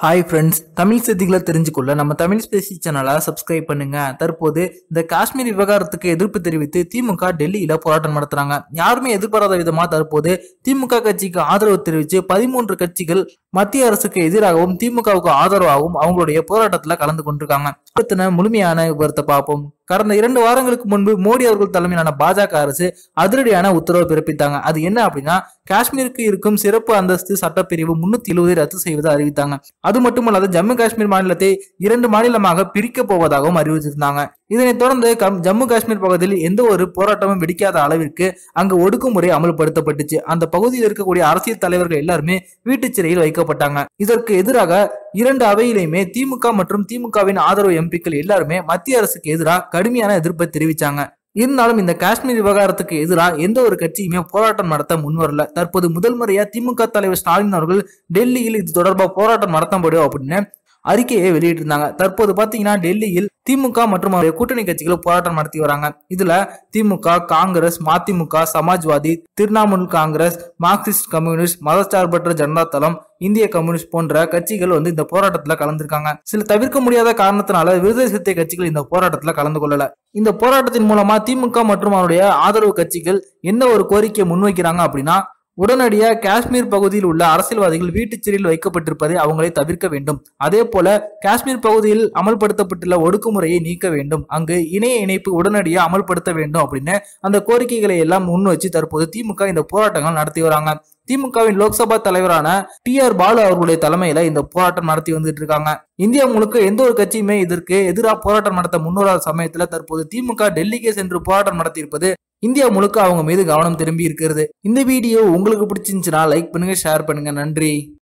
hi friends Tamil செய்திகளை தெரிஞ்சுக்கொள்ள நம்ம Tamil Spacey சேனலை சப்ஸ்கிரைப் பண்ணுங்க தற்போது இந்த காஷ்மீர் விவகாரத்துக்கு எதிர்ப்பு தெரிவித்து திமுக டெல்லியில போராட்டம் நடத்துறாங்க யாருமே எதிர்பாராத விதமா தற்போது திமுக கட்சிக்கு ஆதரவு தெரிவித்து பதிமூன்று கட்சிகள் மத்திய அரசுக்கு எதிராகவும் திமுகவுக்கு ஆதரவாகவும் அவங்களுடைய போராட்டத்துல கலந்து கொண்டிருக்காங்க பத்தின முழுமையான விவரத்தை பார்ப்போம் கடந்த இரண்டு வாரங்களுக்கு முன்பு மோடி அவர்கள் தலைமையிலான பாஜக அரசு அதிரடியான உத்தரவு பிறப்பித்தாங்க அது என்ன அப்படின்னா காஷ்மீருக்கு இருக்கும் சிறப்பு அந்தஸ்து சட்டப்பிரிவு முன்னூத்தி எழுபதை ரத்து செய்வதை அறிவித்தாங்க அது மட்டுமல்லாது ஜம்மு காஷ்மீர் மாநிலத்தை இரண்டு மாநிலமாக பிரிக்க போவதாகவும் அறிவித்திருந்தாங்க இதனைத் தொடர்ந்து கம்- ஜம்மு காஷ்மீர் பகுதியில் எந்த ஒரு போராட்டமும் வெடிக்காத அளவிற்கு அங்கு ஒடுக்குமுறை அமல்படுத்தப்பட்டுச்சு அந்த பகுதியில் இருக்கக்கூடிய அரசியல் தலைவர்கள் எல்லாருமே வீட்டுச் சிறையில் வைக்கப்பட்டாங்க இதற்கு எதிராக இரண்டு அவையிலையுமே திமுக மற்றும் திமுகவின் ஆதரவு எம்பிக்கள் எல்லாருமே மத்திய அரசுக்கு எதிராக கடுமையான எதிர்ப்பை தெரிவிச்சாங்க இருந்தாலும் இந்த காஷ்மீர் விவகாரத்துக்கு எதிராக எந்த ஒரு கட்சியுமே போராட்டம் நடத்த முன்வரல தற்போது முதல் முறையா திமுக தலைவர் ஸ்டாலின் அவர்கள் டெல்லியில் இது தொடர்பாக போராட்டம் நடத்தப்படும் அப்படின்னு அறிக்கையை வெளியிட்டிருந்தாங்க தற்போது பாத்தீங்கன்னா டெல்லியில் திமுக மற்றும் அவருடைய கூட்டணி கட்சிகள் போராட்டம் நடத்தி வராங்க இதுல திமுக காங்கிரஸ் மதிமுக சமாஜ்வாதி திரிணாமுல் காங்கிரஸ் மார்க்சிஸ்ட் கம்யூனிஸ்ட் மதச்சார்பற்ற ஜனதா தளம் இந்திய கம்யூனிஸ்ட் போன்ற கட்சிகள் வந்து இந்த போராட்டத்துல கலந்துருக்காங்க சில தவிர்க்க முடியாத காரணத்தினால விடுதலை சிறுத்தை கட்சிகள் இந்த போராட்டத்துல கலந்து கொள்ளல இந்த போராட்டத்தின் மூலமா திமுக மற்றும் அவருடைய ஆதரவு கட்சிகள் என்ன ஒரு கோரிக்கையை முன்வைக்கிறாங்க அப்படின்னா உடனடியா காஷ்மீர் பகுதியில் உள்ள அரசியல்வாதிகள் வீட்டுச் சிறையில் வைக்கப்பட்டிருப்பதை அவங்களை தவிர்க்க வேண்டும் அதே போல காஷ்மீர் பகுதியில் அமல்படுத்தப்பட்டுள்ள ஒடுக்குமுறையை நீக்க வேண்டும் அங்கு இணைய இணைப்பு உடனடியாக அமல்படுத்த வேண்டும் அப்படின்னு அந்த கோரிக்கைகளை எல்லாம் முன் வச்சு தற்போது திமுக இந்த போராட்டங்கள் நடத்தி வராங்க திமுகவின் லோக்சபா தலைவரான டி ஆர் பாலு அவர்களுடைய தலைமையில இந்த போராட்டம் நடத்தி வந்துட்டு இருக்காங்க இந்தியா முழுக்க எந்த ஒரு கட்சியுமே இதற்கு எதிராக போராட்டம் நடத்த முன்வராத சமயத்துல தற்போது திமுக டெல்லிக்கே சென்று போராட்டம் நடத்தியிருப்பது இந்தியா முழுக்க அவங்க மீது கவனம் திரும்பி இருக்கிறது இந்த வீடியோ உங்களுக்கு பிடிச்சிருந்துச்சுன்னா லைக் பண்ணுங்க ஷேர் பண்ணுங்க நன்றி